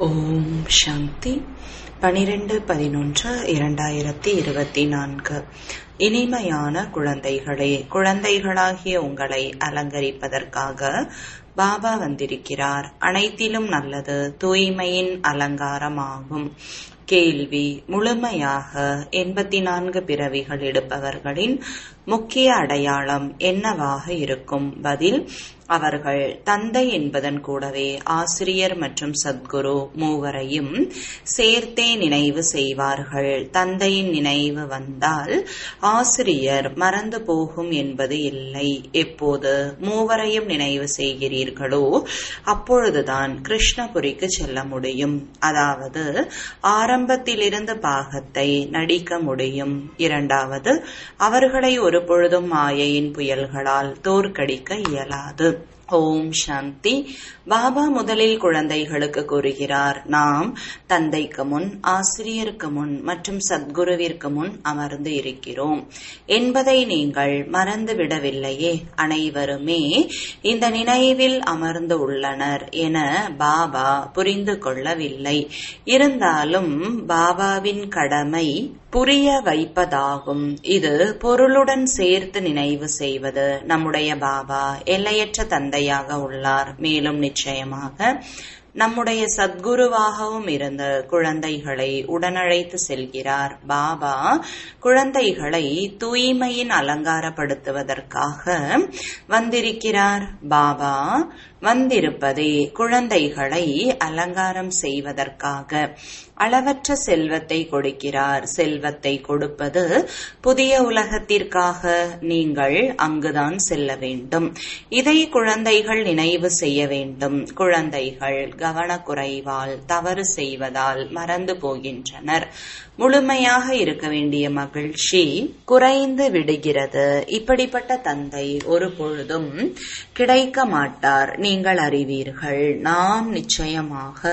ஓம் சாந்தி பனிரெண்டு பதினொன்று இரண்டாயிரத்தி இருபத்தி நான்கு இனிமையான குழந்தைகளே குழந்தைகளாகிய உங்களை அலங்கரிப்பதற்காக பாபா வந்திருக்கிறார் அனைத்திலும் நல்லது தூய்மையின் அலங்காரமாகும் கேள்வி முழுமையாக எண்பத்தி நான்கு பிறவிகள் எடுப்பவர்களின் முக்கிய அடையாளம் என்னவாக இருக்கும் பதில் அவர்கள் தந்தை என்பதன் கூடவே ஆசிரியர் மற்றும் சத்குரு மூவரையும் சேர்த்தே நினைவு செய்வார்கள் தந்தையின் நினைவு வந்தால் ஆசிரியர் மறந்து போகும் என்பது இல்லை எப்போது மூவரையும் நினைவு செய்கிறீர்களோ அப்பொழுதுதான் கிருஷ்ணபுரிக்கு செல்ல முடியும் அதாவது ஆரம்பத்திலிருந்து பாகத்தை நடிக்க முடியும் இரண்டாவது அவர்களை ஒரு பொழுதும் மாயையின் புயல்களால் தோற்கடிக்க இயலாது ஓம் சாந்தி பாபா முதலில் குழந்தைகளுக்கு கூறுகிறார் நாம் தந்தைக்கு முன் ஆசிரியருக்கு முன் மற்றும் சத்குருவிற்கு முன் அமர்ந்து இருக்கிறோம் என்பதை நீங்கள் மறந்து விடவில்லையே அனைவருமே இந்த நினைவில் அமர்ந்து உள்ளனர் என பாபா புரிந்து கொள்ளவில்லை இருந்தாலும் பாபாவின் கடமை புரிய வைப்பதாகும் இது பொருளுடன் சேர்த்து நினைவு செய்வது நம்முடைய பாபா எல்லையற்ற தந்தையாக உள்ளார் மேலும் நிச்சயமாக நம்முடைய சத்குருவாகவும் இருந்த குழந்தைகளை உடனழைத்து செல்கிறார் பாபா குழந்தைகளை தூய்மையின் அலங்காரப்படுத்துவதற்காக வந்திருக்கிறார் பாபா வந்திருப்பதே குழந்தைகளை அலங்காரம் செய்வதற்காக அளவற்ற செல்வத்தை கொடுக்கிறார் செல்வத்தை கொடுப்பது புதிய உலகத்திற்காக நீங்கள் அங்குதான் செல்ல வேண்டும் இதை குழந்தைகள் நினைவு செய்ய வேண்டும் குழந்தைகள் கவனக்குறைவால் தவறு செய்வதால் மறந்து போகின்றனர் முழுமையாக இருக்க வேண்டிய மகிழ்ச்சி குறைந்து விடுகிறது இப்படிப்பட்ட தந்தை ஒரு பொழுதும் கிடைக்க மாட்டார் நீங்கள் அறிவீர்கள் நாம் நிச்சயமாக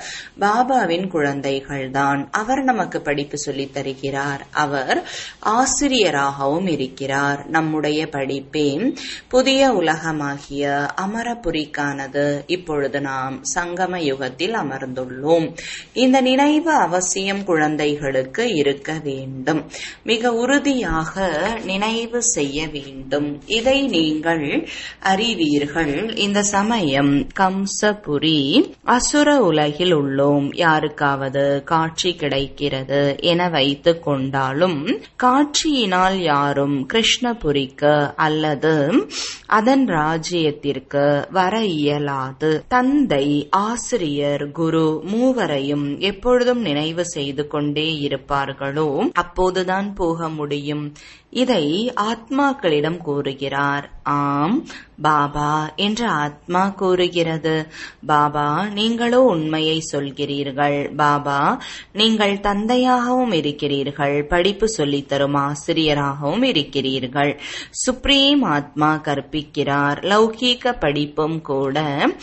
பாபாவின் குழந்தைகள் தான் அவர் நமக்கு படிப்பு சொல்லித் தருகிறார் அவர் ஆசிரியராகவும் இருக்கிறார் நம்முடைய படிப்பே புதிய உலகமாகிய அமரபுரிக்கானது இப்பொழுது நாம் சங்கம யுகத்தில் அமர்ந்துள்ளோம் இந்த நினைவு அவசியம் குழந்தைகளுக்கு இருக்க வேண்டும் மிக உறுதியாக நினைவு செய்ய வேண்டும் இதை நீங்கள் அறிவீர்கள் இந்த சமயம் கம்சபுரி அசுர உலகில் உள்ளோம் யாருக்காவது காட்சி கிடைக்கிறது என வைத்துக் கொண்டாலும் காட்சியினால் யாரும் கிருஷ்ணபுரிக்கு அல்லது அதன் ராஜ்யத்திற்கு வர இயலாது தந்தை ஆசிரியர் குரு மூவரையும் எப்பொழுதும் நினைவு செய்து கொண்டே இருப்பார்களோ அப்போதுதான் போக முடியும் இதை ஆத்மாக்களிடம் கூறுகிறார் ஆம் பாபா என்று ஆத்மா கூறுகிறது பாபா நீங்களோ உண்மையை சொல்கிறீர்கள் பாபா நீங்கள் தந்தையாகவும் இருக்கிறீர்கள் படிப்பு சொல்லித்தரும் ஆசிரியராகவும் இருக்கிறீர்கள் சுப்ரீம் ஆத்மா கற்பிக்கிறார் லௌகீக படிப்பும் கூட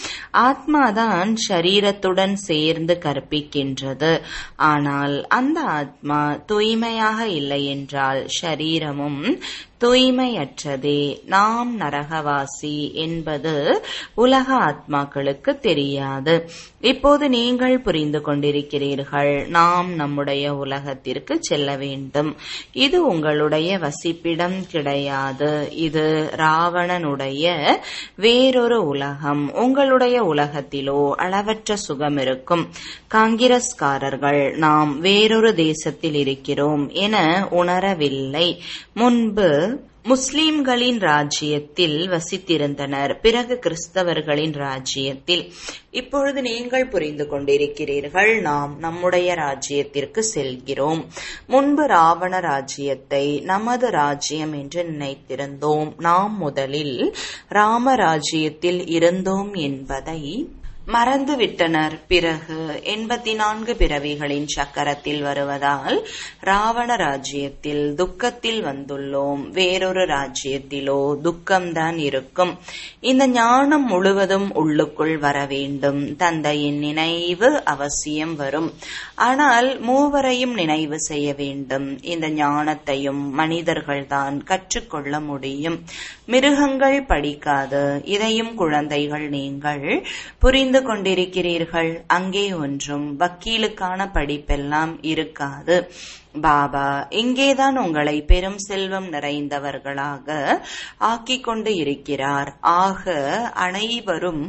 ஆத்மாதான் சரீரத்துடன் சேர்ந்து கற்பிக்கின்றது ஆனால் அந்த ஆத்மா தூய்மையாக இல்லை என்றால் சரீரமும் தூய்மையற்றதே நாம் நரகவாசி என்பது உலக ஆத்மாக்களுக்கு தெரியாது இப்போது நீங்கள் புரிந்து கொண்டிருக்கிறீர்கள் நாம் நம்முடைய உலகத்திற்கு செல்ல வேண்டும் இது உங்களுடைய வசிப்பிடம் கிடையாது இது ராவணனுடைய வேறொரு உலகம் உங்களுடைய உலகத்திலோ அளவற்ற சுகம் இருக்கும் காங்கிரஸ்காரர்கள் நாம் வேறொரு தேசத்தில் இருக்கிறோம் என உணரவில்லை முன்பு முஸ்லிம்களின் ராஜ்யத்தில் வசித்திருந்தனர் பிறகு கிறிஸ்தவர்களின் ராஜ்யத்தில் இப்பொழுது நீங்கள் புரிந்து கொண்டிருக்கிறீர்கள் நாம் நம்முடைய ராஜ்யத்திற்கு செல்கிறோம் முன்பு ராவண ராஜ்யத்தை நமது ராஜ்யம் என்று நினைத்திருந்தோம் நாம் முதலில் ராம ராஜ்யத்தில் இருந்தோம் என்பதை மறந்துவிட்டனர் பிறகு எண்பத்தி நான்கு பிறவிகளின் சக்கரத்தில் வருவதால் ராவண ராஜ்யத்தில் துக்கத்தில் வந்துள்ளோம் வேறொரு ராஜ்யத்திலோ துக்கம்தான் இருக்கும் இந்த ஞானம் முழுவதும் உள்ளுக்குள் வர வேண்டும் தந்தையின் நினைவு அவசியம் வரும் ஆனால் மூவரையும் நினைவு செய்ய வேண்டும் இந்த ஞானத்தையும் மனிதர்கள்தான் கற்றுக்கொள்ள முடியும் மிருகங்கள் படிக்காது இதையும் குழந்தைகள் நீங்கள் புரிந்து புரிந்து கொண்டிருக்கிறீர்கள் அங்கே ஒன்றும் வக்கீலுக்கான படிப்பெல்லாம் இருக்காது பாபா இங்கேதான் உங்களை பெரும் செல்வம் நிறைந்தவர்களாக ஆக்கிக் கொண்டு இருக்கிறார் ஆக அனைவரும்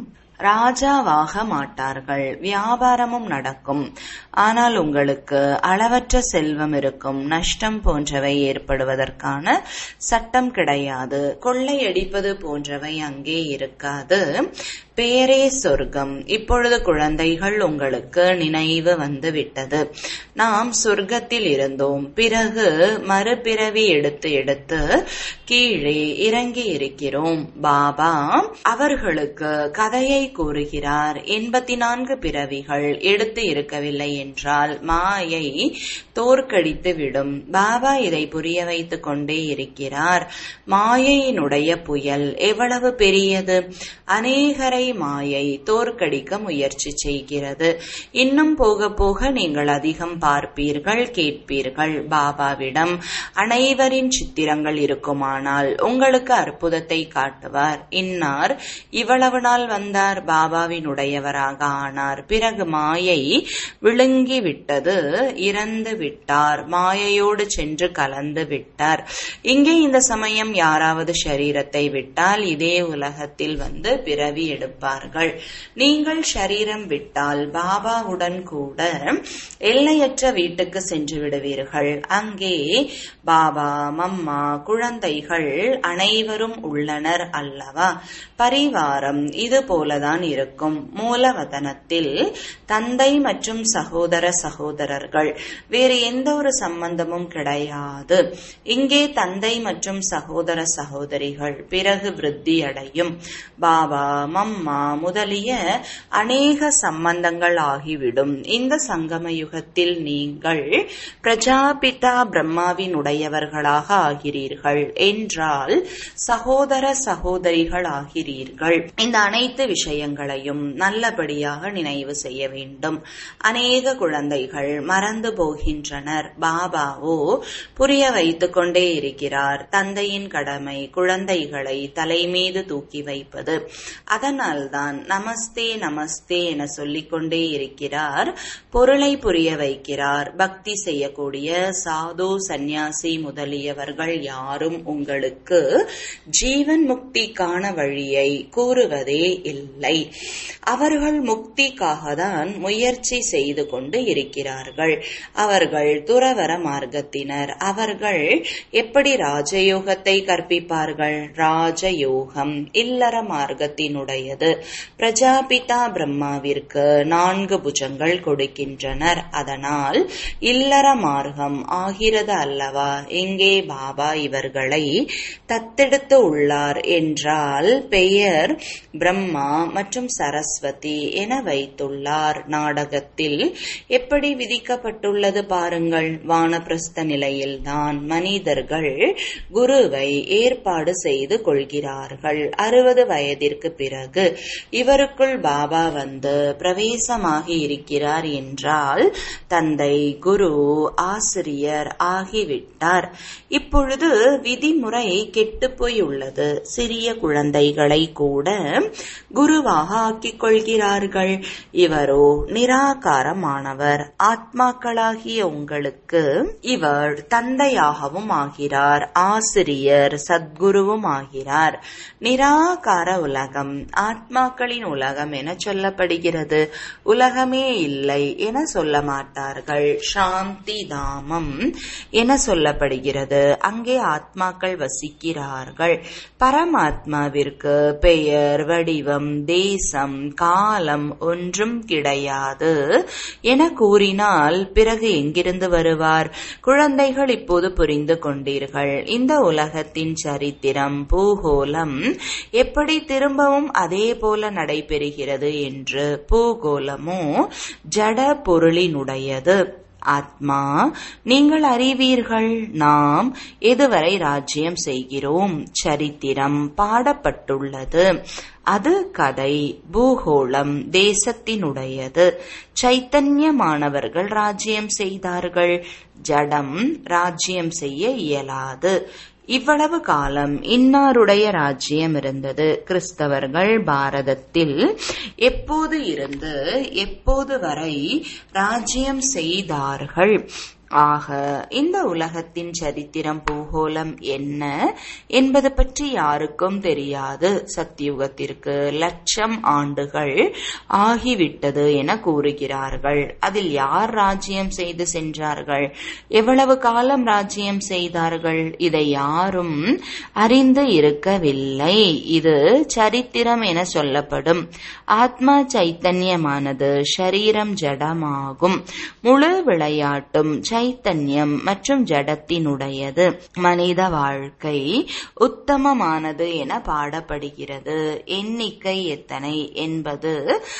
ராஜாவாக மாட்டார்கள் வியாபாரமும் நடக்கும் ஆனால் உங்களுக்கு அளவற்ற செல்வம் இருக்கும் நஷ்டம் போன்றவை ஏற்படுவதற்கான சட்டம் கிடையாது கொள்ளையடிப்பது போன்றவை அங்கே இருக்காது பேரே சொர்க்கம் இப்பொழுது குழந்தைகள் உங்களுக்கு நினைவு வந்து விட்டது நாம் சொர்க்கத்தில் இருந்தோம் பிறகு மறுபிறவி எடுத்து எடுத்து கீழே இறங்கி இருக்கிறோம் பாபா அவர்களுக்கு கதையை கூறுகிறார் எண்பத்தி நான்கு பிறவிகள் எடுத்து இருக்கவில்லை என்றால் மாயை தோற்கடித்து விடும் பாபா இதை புரிய வைத்துக் கொண்டே இருக்கிறார் மாயையினுடைய புயல் எவ்வளவு பெரியது அநேகரை மாயை தோற்கடிக்க முயற்சி செய்கிறது இன்னும் போக போக நீங்கள் அதிகம் பார்ப்பீர்கள் கேட்பீர்கள் பாபாவிடம் அனைவரின் சித்திரங்கள் இருக்குமானால் உங்களுக்கு அற்புதத்தை காட்டுவார் இன்னார் இவ்வளவு நாள் வந்தார் பாபாவினுடையவராக ஆனார் பிறகு மாயை விழுங்கி விட்டது இறந்து விட்டார் மாயையோடு சென்று கலந்து விட்டார் இங்கே இந்த சமயம் யாராவது சரீரத்தை விட்டால் இதே உலகத்தில் வந்து பிறவி எடுப்பார்கள் நீங்கள் சரீரம் விட்டால் பாபாவுடன் கூட எல்லையற்ற வீட்டுக்கு சென்று விடுவீர்கள் அங்கே பாபா மம்மா குழந்தைகள் அனைவரும் உள்ளனர் அல்லவா பரிவாரம் இது போலதான் இருக்கும் மூலவதனத்தில் தந்தை மற்றும் சகோதர சகோதரர்கள் வேறு எந்த ஒரு சம்பந்தமும் கிடையாது இங்கே தந்தை மற்றும் சகோதர சகோதரிகள் பிறகு விருத்தி அடையும் பாபா மம்மா முதலிய அநேக சம்பந்தங்கள் ஆகிவிடும் இந்த சங்கம யுகத்தில் நீங்கள் பிரஜாபிதா பிரம்மாவின் உடையவர்களாக ஆகிறீர்கள் என்றால் சகோதர சகோதரிகள் ஆகிறீர்கள் இந்த அனைத்து விஷயங்களையும் நல்லபடியாக நினைவு செய்ய வேண்டும் அநேக குழந்தைகள் மறந்து போகின்றனர் பாபாவோ புரிய வைத்துக் கொண்டே இருக்கிறார் தந்தையின் கடமை குழந்தைகளை தலைமீது தூக்கி வைப்பது அதனால்தான் நமஸ்தே நமஸ்தே என சொல்லிக் கொண்டே இருக்கிறார் பொருளை புரிய வைக்கிறார் பக்தி செய்யக்கூடிய சாது சந்நியாசி முதலியவர்கள் யாரும் உங்களுக்கு ஜீவன் முக்திக்கான வழியை கூறுவதே இல்லை அவர்கள் முக்திக்காக தான் முயற்சி செய்து கொண்டு இருக்கிறார்கள் அவர்கள் துறவர மார்க்கத்தினர் அவர்கள் எப்படி ராஜயோகத்தை கற்பிப்பார்கள் ராஜயோகம் இல்லற மார்க்கத்தினுடையது பிரஜாபிதா பிரம்மாவிற்கு நான்கு புஜங்கள் கொடுக்கின்றனர் அதனால் இல்லற மார்க்கம் ஆகிறது அல்லவா இங்கே பாபா இவர்களை தத்தெடுத்து உள்ளார் என்றால் பெயர் பிரம்மா மற்றும் சரஸ்வதி என வைத்துள்ளார் நாடகத்தில் எப்படி விதிக்கப்பட்டுள்ளது பாருங்கள் வானப்பிரஸ்த நிலையில்தான் மனிதர்கள் குருவை ஏற்பாடு செய்து கொள்கிறார்கள் அறுபது வயதிற்கு பிறகு இவருக்குள் பாபா வந்து பிரவேசமாகி இருக்கிறார் என்றால் தந்தை குரு ஆசிரியர் ஆகிவிட்டார் இப்பொழுது விதிமுறை கெட்டுப்போய் உள்ளது சிறிய குழந்தைகளை கூட குருவாக ஆக்கிக் கொள்கிறார்கள் இவரோ நிராகாரமானவர் ஆத்மாக்களாகிய உங்களுக்கு இவர் தந்தையாகவும் ஆகிறார் ஆசிரியர் சத்குருவும் ஆகிறார் நிராகார உலகம் ஆத்மாக்களின் உலகம் என சொல்லப்படுகிறது உலகமே இல்லை என சொல்ல மாட்டார்கள் சாந்தி தாமம் என சொல்லப்படுகிறது அங்கே ஆத்மாக்கள் வசிக்கிறார்கள் பரமாத்மாவிற்கு பெயர் வடிவம் தேசம் காலம் ஒன்றும் கிடையாது என கூறினால் பிறகு எங்கிருந்து வருவார் குழந்தைகள் இப்போது புரிந்து கொண்டீர்கள் இந்த உலகத்தின் சரித்திரம் பூகோளம் எப்படி திரும்பவும் அதே போல நடைபெறுகிறது என்று பூகோளமோ ஜட பொருளினுடையது ஆத்மா நீங்கள் அறிவீர்கள் நாம் எதுவரை ராஜ்யம் செய்கிறோம் சரித்திரம் பாடப்பட்டுள்ளது அது கதை பூகோளம் தேசத்தினுடையது சைத்தன்யமானவர்கள் ராஜ்யம் செய்தார்கள் ஜடம் ராஜ்யம் செய்ய இயலாது இவ்வளவு காலம் இன்னாருடைய ராஜ்யம் இருந்தது கிறிஸ்தவர்கள் பாரதத்தில் எப்போது இருந்து எப்போது வரை ராஜ்யம் செய்தார்கள் ஆக இந்த உலகத்தின் சரித்திரம் பூகோளம் என்ன என்பது பற்றி யாருக்கும் தெரியாது சத்தியுகத்திற்கு லட்சம் ஆண்டுகள் ஆகிவிட்டது என கூறுகிறார்கள் அதில் யார் ராஜ்யம் செய்து சென்றார்கள் எவ்வளவு காலம் ராஜ்யம் செய்தார்கள் இதை யாரும் அறிந்து இருக்கவில்லை இது சரித்திரம் என சொல்லப்படும் ஆத்மா சைத்தன்யமானது ஷரீரம் ஜடமாகும் முழு விளையாட்டும் சைத்தன்யம் மற்றும் ஜடத்தினுடையது மனித வாழ்க்கை உத்தமமானது என பாடப்படுகிறது எண்ணிக்கை எத்தனை என்பது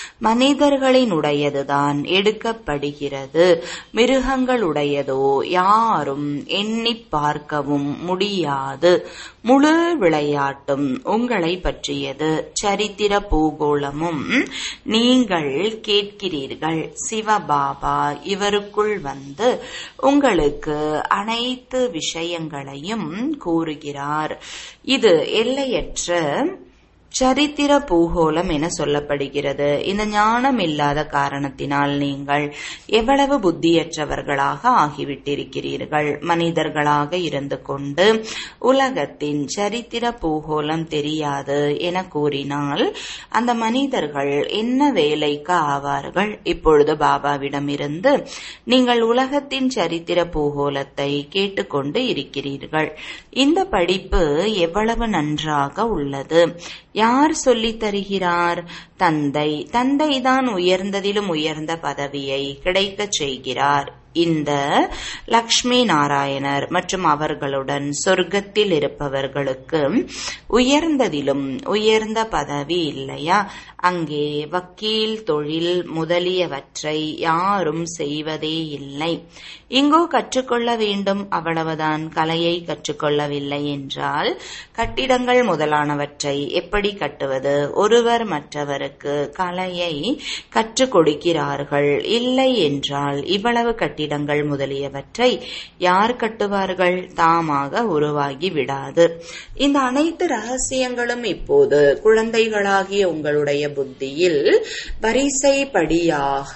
மனிதர்களினுடையதுதான் எடுக்கப்படுகிறது மிருகங்களுடையதோ யாரும் எண்ணி பார்க்கவும் முடியாது முழு விளையாட்டும் உங்களை பற்றியது சரித்திர பூகோளமும் நீங்கள் கேட்கிறீர்கள் சிவபாபா இவருக்குள் வந்து உங்களுக்கு அனைத்து விஷயங்களையும் கூறுகிறார் இது எல்லையற்ற சரித்திர பூகோளம் என சொல்லப்படுகிறது இந்த ஞானம் இல்லாத காரணத்தினால் நீங்கள் எவ்வளவு புத்தியற்றவர்களாக ஆகிவிட்டிருக்கிறீர்கள் மனிதர்களாக இருந்து கொண்டு உலகத்தின் சரித்திர பூகோளம் தெரியாது என கூறினால் அந்த மனிதர்கள் என்ன வேலைக்கு ஆவார்கள் இப்பொழுது பாபாவிடமிருந்து நீங்கள் உலகத்தின் சரித்திர பூகோளத்தை கேட்டுக்கொண்டு இருக்கிறீர்கள் இந்த படிப்பு எவ்வளவு நன்றாக உள்ளது யார் சொல்லித் தருகிறார் தந்தை தந்தைதான் உயர்ந்ததிலும் உயர்ந்த பதவியை கிடைக்கச் செய்கிறார் இந்த லக்ஷ்மி நாராயணர் மற்றும் அவர்களுடன் சொர்க்கத்தில் இருப்பவர்களுக்கு உயர்ந்ததிலும் உயர்ந்த பதவி இல்லையா அங்கே வக்கீல் தொழில் முதலியவற்றை யாரும் செய்வதே இல்லை இங்கோ கற்றுக்கொள்ள வேண்டும் அவ்வளவுதான் கலையை கற்றுக்கொள்ளவில்லை என்றால் கட்டிடங்கள் முதலானவற்றை எப்படி கட்டுவது ஒருவர் மற்றவருக்கு கலையை கற்றுக் கொடுக்கிறார்கள் இல்லை என்றால் இவ்வளவு கட்டிடங்கள் முதலியவற்றை யார் கட்டுவார்கள் தாமாக உருவாகி விடாது இந்த அனைத்து ரகசியங்களும் இப்போது குழந்தைகளாகிய உங்களுடைய புத்தியில் வரிசைப்படியாக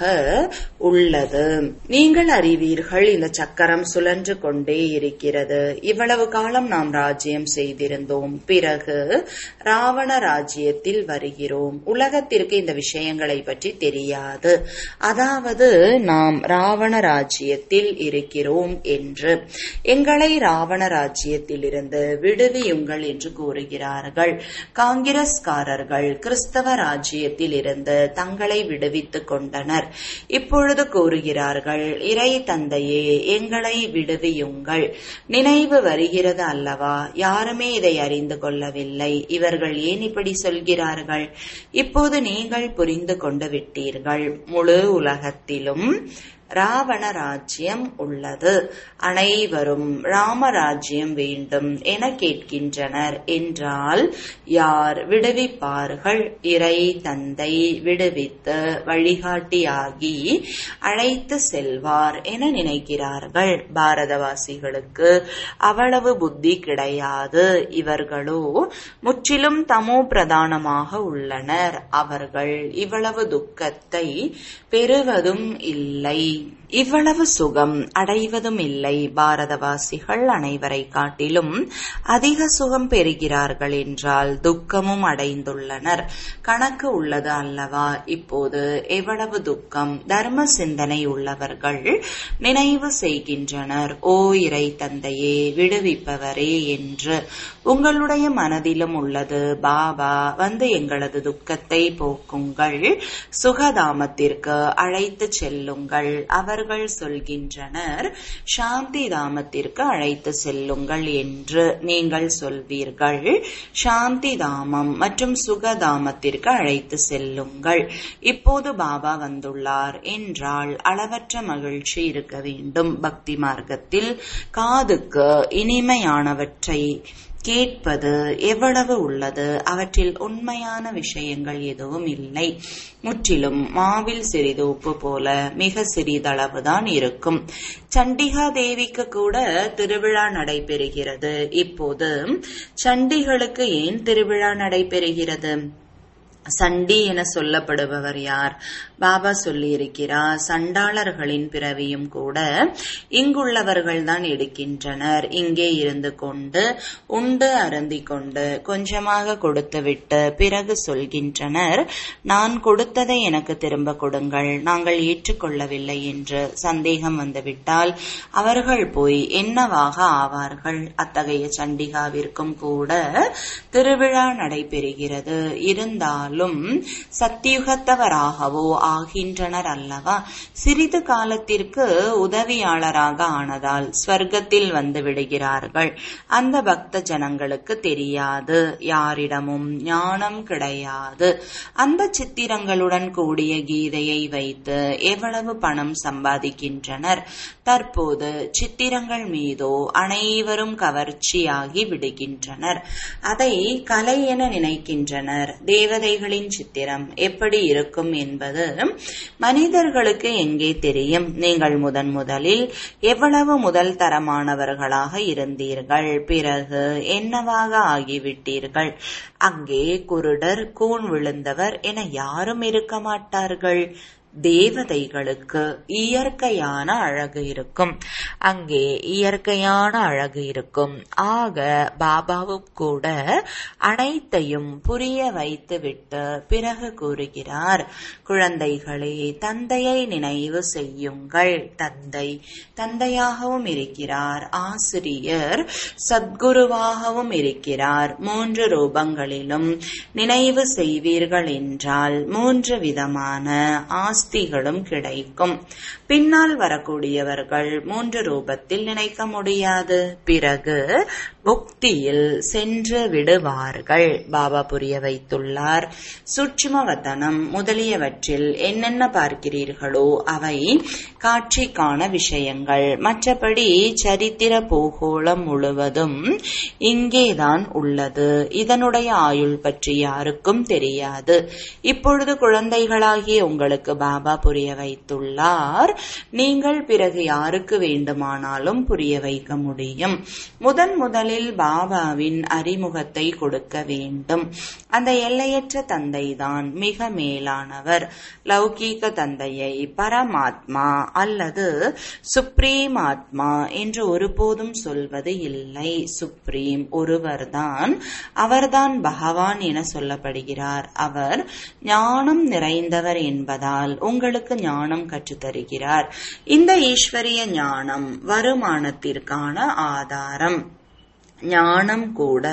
உள்ளது நீங்கள் அறிவீர்கள் இந்த சக்கரம் சுழன்று கொண்டே இருக்கிறது இவ்வளவு காலம் நாம் ராஜ்யம் செய்திருந்தோம் பிறகு ராவண ராஜ்யத்தில் வருகிறோம் உலகத்திற்கு இந்த விஷயங்களை பற்றி தெரியாது அதாவது நாம் ராவண ராஜ்யத்தில் இருக்கிறோம் என்று எங்களை ராவண ராஜ்யத்தில் இருந்து விடுவியுங்கள் என்று கூறுகிறார்கள் காங்கிரஸ்காரர்கள் கிறிஸ்தவ ராஜ்யத்தில் இருந்து தங்களை விடுவித்துக் கொண்டனர் இப்பொழுது கூறுகிறார்கள் இறை தந்தையே எங்களை விடுவியுங்கள் நினைவு வருகிறது அல்லவா யாருமே இதை அறிந்து கொள்ளவில்லை இவர்கள் ஏன் இப்படி சொல்கிறார்கள் இப்போது நீங்கள் புரிந்து கொண்டு விட்டீர்கள் முழு உலகத்திலும் ராவண ராஜ்யம் உள்ளது அனைவரும் ராமராஜ்யம் வேண்டும் என கேட்கின்றனர் என்றால் யார் விடுவிப்பார்கள் இறை தந்தை விடுவித்து வழிகாட்டியாகி அழைத்து செல்வார் என நினைக்கிறார்கள் பாரதவாசிகளுக்கு அவ்வளவு புத்தி கிடையாது இவர்களோ முற்றிலும் தமோ பிரதானமாக உள்ளனர் அவர்கள் இவ்வளவு துக்கத்தை பெறுவதும் இல்லை இவ்வளவு சுகம் அடைவதும் இல்லை பாரதவாசிகள் அனைவரை காட்டிலும் அதிக சுகம் பெறுகிறார்கள் என்றால் துக்கமும் அடைந்துள்ளனர் கணக்கு உள்ளது அல்லவா இப்போது எவ்வளவு துக்கம் தர்ம சிந்தனை உள்ளவர்கள் நினைவு செய்கின்றனர் ஓ இறை தந்தையே விடுவிப்பவரே என்று உங்களுடைய மனதிலும் உள்ளது பாபா வந்து எங்களது துக்கத்தை போக்குங்கள் சுகதாமத்திற்கு அழைத்து செல்லுங்கள் அவர்கள் சொல்கின்றனர் சாந்தி தாமத்திற்கு அழைத்து செல்லுங்கள் என்று நீங்கள் சொல்வீர்கள் சாந்தி தாமம் மற்றும் சுகதாமத்திற்கு அழைத்து செல்லுங்கள் இப்போது பாபா வந்துள்ளார் என்றால் அளவற்ற மகிழ்ச்சி இருக்க வேண்டும் பக்தி மார்க்கத்தில் காதுக்கு இனிமையானவற்றை கேட்பது எவ்வளவு உள்ளது அவற்றில் உண்மையான விஷயங்கள் எதுவும் இல்லை முற்றிலும் மாவில் சிறிது உப்பு போல மிக சிறிதளவுதான் இருக்கும் சண்டிகா தேவிக்கு கூட திருவிழா நடைபெறுகிறது இப்போது சண்டிகளுக்கு ஏன் திருவிழா நடைபெறுகிறது சண்டி என சொல்லப்படுபவர் யார் பாபா சொல்லியிருக்கிறார் சண்டாளர்களின் பிறவியும் கூட இங்குள்ளவர்கள் தான் எடுக்கின்றனர் இங்கே இருந்து கொண்டு உண்டு அருந்தி கொண்டு கொஞ்சமாக கொடுத்துவிட்டு பிறகு சொல்கின்றனர் நான் கொடுத்ததை எனக்கு திரும்ப கொடுங்கள் நாங்கள் ஏற்றுக்கொள்ளவில்லை என்று சந்தேகம் வந்துவிட்டால் அவர்கள் போய் என்னவாக ஆவார்கள் அத்தகைய சண்டிகாவிற்கும் கூட திருவிழா நடைபெறுகிறது இருந்தால் இருந்தாலும் சத்தியுகத்தவராகவோ ஆகின்றனர் அல்லவா சிறிது காலத்திற்கு உதவியாளராக ஆனதால் ஸ்வர்க்கத்தில் வந்து விடுகிறார்கள் அந்த பக்த ஜனங்களுக்கு தெரியாது யாரிடமும் ஞானம் கிடையாது அந்த சித்திரங்களுடன் கூடிய கீதையை வைத்து எவ்வளவு பணம் சம்பாதிக்கின்றனர் தற்போது சித்திரங்கள் மீதோ அனைவரும் கவர்ச்சியாகி விடுகின்றனர் அதை கலை என நினைக்கின்றனர் தேவதைகளின் சித்திரம் எப்படி இருக்கும் என்பது மனிதர்களுக்கு எங்கே தெரியும் நீங்கள் முதன் முதலில் எவ்வளவு முதல் தரமானவர்களாக இருந்தீர்கள் பிறகு என்னவாக ஆகிவிட்டீர்கள் அங்கே குருடர் கூன் விழுந்தவர் என யாரும் இருக்க மாட்டார்கள் தேவதைகளுக்கு இயற்கையான அழகு இருக்கும் அங்கே இயற்கையான அழகு இருக்கும் ஆக பாபாவும் கூட அனைத்தையும் புரிய வைத்துவிட்டு பிறகு கூறுகிறார் குழந்தைகளே தந்தையை நினைவு செய்யுங்கள் தந்தை தந்தையாகவும் இருக்கிறார் ஆசிரியர் சத்குருவாகவும் இருக்கிறார் மூன்று ரூபங்களிலும் நினைவு செய்வீர்கள் என்றால் மூன்று விதமான ஆஸ்திகளும் கிடைக்கும் பின்னால் வரக்கூடியவர்கள் மூன்று ரூபத்தில் நினைக்க முடியாது பிறகு முக்தியில் சென்று விடுவார்கள் பாபா புரிய வைத்துள்ளார் சூட்சுமவதனம் முதலியவற்றில் என்னென்ன பார்க்கிறீர்களோ அவை காட்சிக்கான விஷயங்கள் மற்றபடி சரித்திர பூகோளம் முழுவதும் இங்கேதான் உள்ளது இதனுடைய ஆயுள் பற்றி யாருக்கும் தெரியாது இப்பொழுது குழந்தைகளாகிய உங்களுக்கு பாபா புரிய வைத்துள்ளார் நீங்கள் பிறகு யாருக்கு வேண்டுமானாலும் புரிய வைக்க முடியும் முதன் முதலில் பாபாவின் அறிமுகத்தை கொடுக்க வேண்டும் அந்த எல்லையற்ற தந்தைதான் மிக மேலானவர் லௌகீக தந்தையை பரமாத்மா அல்லது சுப்ரீம் ஆத்மா என்று ஒருபோதும் சொல்வது இல்லை சுப்ரீம் ஒருவர்தான் அவர்தான் பகவான் என சொல்லப்படுகிறார் அவர் ஞானம் நிறைந்தவர் என்பதால் உங்களுக்கு ஞானம் கற்றுத்தருகிறார் இந்த ஈஸ்வரிய ஞானம் வருமானத்திற்கான ஆதாரம் ஞானம் கூட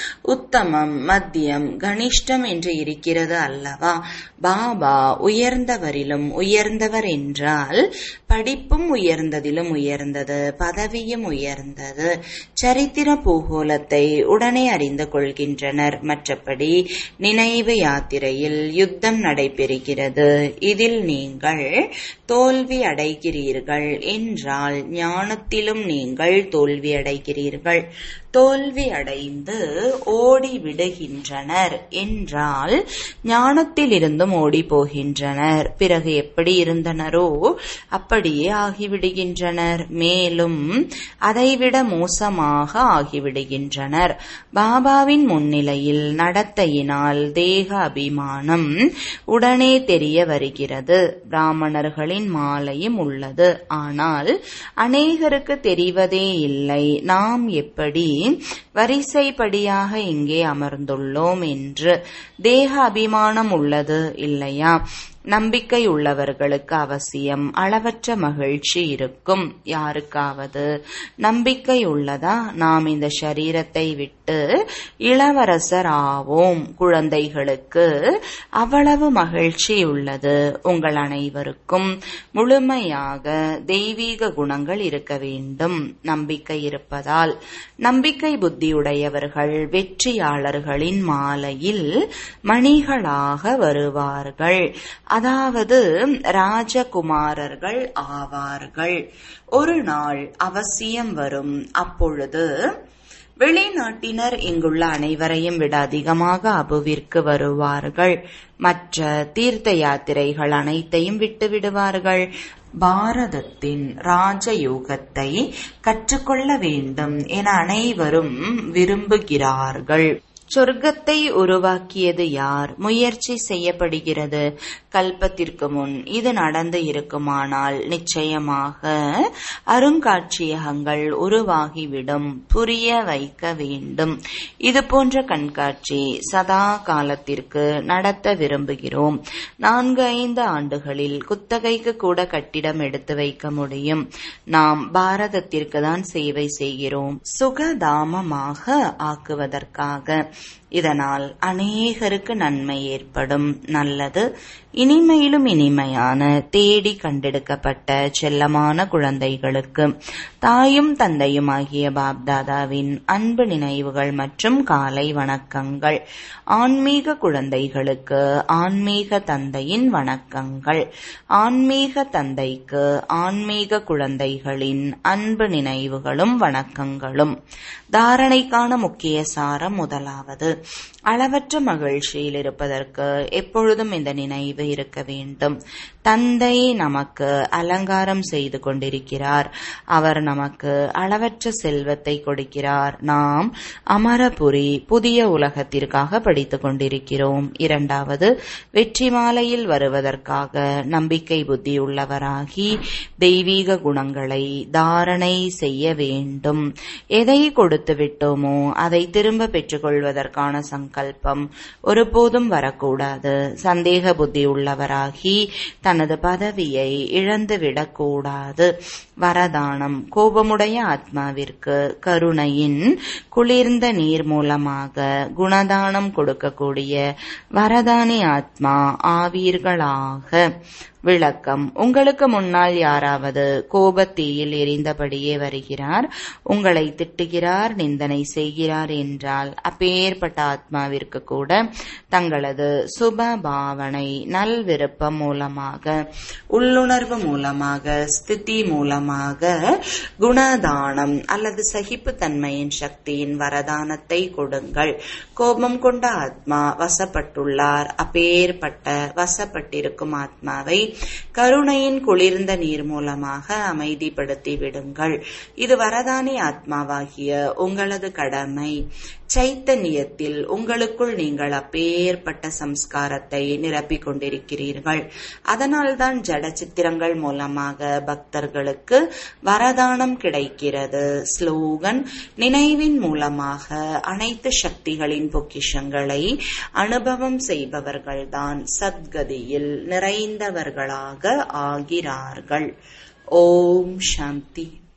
உத்தமம் மத்தியம் கனிஷ்டம் என்று இருக்கிறது அல்லவா பாபா உயர்ந்தவரிலும் உயர்ந்தவர் என்றால் படிப்பும் உயர்ந்ததிலும் உயர்ந்தது பதவியும் உயர்ந்தது சரித்திர பூகோளத்தை உடனே அறிந்து கொள்கின்றனர் மற்றபடி நினைவு யாத்திரையில் யுத்தம் நடைபெறுகிறது இதில் நீங்கள் தோல்வி அடைகிறீர்கள் என்றால் ஞானத்திலும் நீங்கள் தோல்வி அடைகிறீர்கள் தோல்வி அடைந்து ஓடி விடுகின்றனர் என்றால் ஞானத்தில் இருந்தும் ஓடி போகின்றனர் பிறகு எப்படி இருந்தனரோ அப்படியே ஆகிவிடுகின்றனர் மேலும் அதைவிட மோசமாக ஆகிவிடுகின்றனர் பாபாவின் முன்னிலையில் நடத்தையினால் தேக அபிமானம் உடனே தெரிய வருகிறது பிராமணர்களின் மாலையும் உள்ளது ஆனால் அநேகருக்கு தெரிவதே இல்லை நாம் எப்படி வரிசைப்படியாக இங்கே அமர்ந்துள்ளோம் என்று தேக அபிமானம் உள்ளது இல்லையா நம்பிக்கை உள்ளவர்களுக்கு அவசியம் அளவற்ற மகிழ்ச்சி இருக்கும் யாருக்காவது நம்பிக்கை உள்ளதா நாம் இந்த சரீரத்தை விட்டு இளவரசர் ஆவோம் குழந்தைகளுக்கு அவ்வளவு மகிழ்ச்சி உள்ளது உங்கள் அனைவருக்கும் முழுமையாக தெய்வீக குணங்கள் இருக்க வேண்டும் நம்பிக்கை இருப்பதால் நம்பிக்கை புத்தியுடையவர்கள் வெற்றியாளர்களின் மாலையில் மணிகளாக வருவார்கள் அதாவது ராஜகுமாரர்கள் ஆவார்கள் ஒரு நாள் அவசியம் வரும் அப்பொழுது வெளிநாட்டினர் இங்குள்ள அனைவரையும் விட அதிகமாக அபுவிற்கு வருவார்கள் மற்ற தீர்த்த யாத்திரைகள் அனைத்தையும் விட்டு விடுவார்கள் பாரதத்தின் ராஜயோகத்தை கற்றுக்கொள்ள வேண்டும் என அனைவரும் விரும்புகிறார்கள் சொர்க்கத்தை உருவாக்கியது யார் முயற்சி செய்யப்படுகிறது கல்பத்திற்கு முன் இது நடந்து இருக்குமானால் நிச்சயமாக அருங்காட்சியகங்கள் உருவாகிவிடும் புரிய வைக்க வேண்டும் இது போன்ற கண்காட்சி சதா காலத்திற்கு நடத்த விரும்புகிறோம் நான்கு ஐந்து ஆண்டுகளில் குத்தகைக்கு கூட கட்டிடம் எடுத்து வைக்க முடியும் நாம் பாரதத்திற்கு தான் சேவை செய்கிறோம் சுகதாமமாக ஆக்குவதற்காக இதனால் அநேகருக்கு நன்மை ஏற்படும் நல்லது இனிமையிலும் இனிமையான தேடி கண்டெடுக்கப்பட்ட செல்லமான குழந்தைகளுக்கு தாயும் தந்தையும் ஆகிய பாப்தாதாவின் அன்பு நினைவுகள் மற்றும் காலை வணக்கங்கள் ஆன்மீக குழந்தைகளுக்கு ஆன்மீக தந்தையின் வணக்கங்கள் ஆன்மீக தந்தைக்கு ஆன்மீக குழந்தைகளின் அன்பு நினைவுகளும் வணக்கங்களும் தாரணைக்கான முக்கிய சாரம் முதலாவது அளவற்ற மகிழ்ச்சியில் இருப்பதற்கு எப்பொழுதும் இந்த நினைவு இருக்க வேண்டும் தந்தை நமக்கு அலங்காரம் செய்து கொண்டிருக்கிறார் அவர் நமக்கு அளவற்ற செல்வத்தை கொடுக்கிறார் நாம் அமரபுரி புதிய உலகத்திற்காக படித்துக் கொண்டிருக்கிறோம் இரண்டாவது வெற்றி மாலையில் வருவதற்காக நம்பிக்கை புத்தி உள்ளவராகி தெய்வீக குணங்களை தாரணை செய்ய வேண்டும் எதை கொடுத்து விட்டோமோ அதை திரும்ப பெற்றுக்கொள்வதற்கான சங்கல்பம் ஒருபோதும் வரக்கூடாது சந்தேக புத்தி உள்ளவராகி தனது பதவியை இழந்துவிடக்கூடாது வரதானம் கோபமுடைய ஆத்மாவிற்கு கருணையின் குளிர்ந்த நீர் மூலமாக குணதானம் கொடுக்கக்கூடிய வரதானி ஆத்மா ஆவீர்களாக விளக்கம் உங்களுக்கு முன்னால் யாராவது கோபத்தீயில் எரிந்தபடியே வருகிறார் உங்களை திட்டுகிறார் நிந்தனை செய்கிறார் என்றால் அப்பேற்பட்ட ஆத்மாவிற்கு கூட தங்களது சுப பாவனை நல் விருப்பம் மூலமாக உள்ளுணர்வு மூலமாக ஸ்திதி மூலமாக குணதானம் அல்லது சகிப்புத்தன்மையின் சக்தியின் வரதானத்தை கொடுங்கள் கோபம் கொண்ட ஆத்மா வசப்பட்டுள்ளார் அப்பேற்பட்ட வசப்பட்டிருக்கும் ஆத்மாவை கருணையின் குளிர்ந்த நீர் மூலமாக அமைதிப்படுத்தி விடுங்கள் இது வரதானி ஆத்மாவாகிய உங்களது கடமை சைத்தன்யத்தில் உங்களுக்குள் நீங்கள் அப்பேற்பட்ட சம்ஸ்காரத்தை நிரப்பிக் கொண்டிருக்கிறீர்கள் அதனால்தான் ஜட சித்திரங்கள் மூலமாக பக்தர்களுக்கு வரதானம் கிடைக்கிறது ஸ்லோகன் நினைவின் மூலமாக அனைத்து சக்திகளின் பொக்கிஷங்களை அனுபவம் செய்பவர்கள்தான் சத்கதியில் நிறைந்தவர்களாக ஆகிறார்கள் ஓம் சாந்தி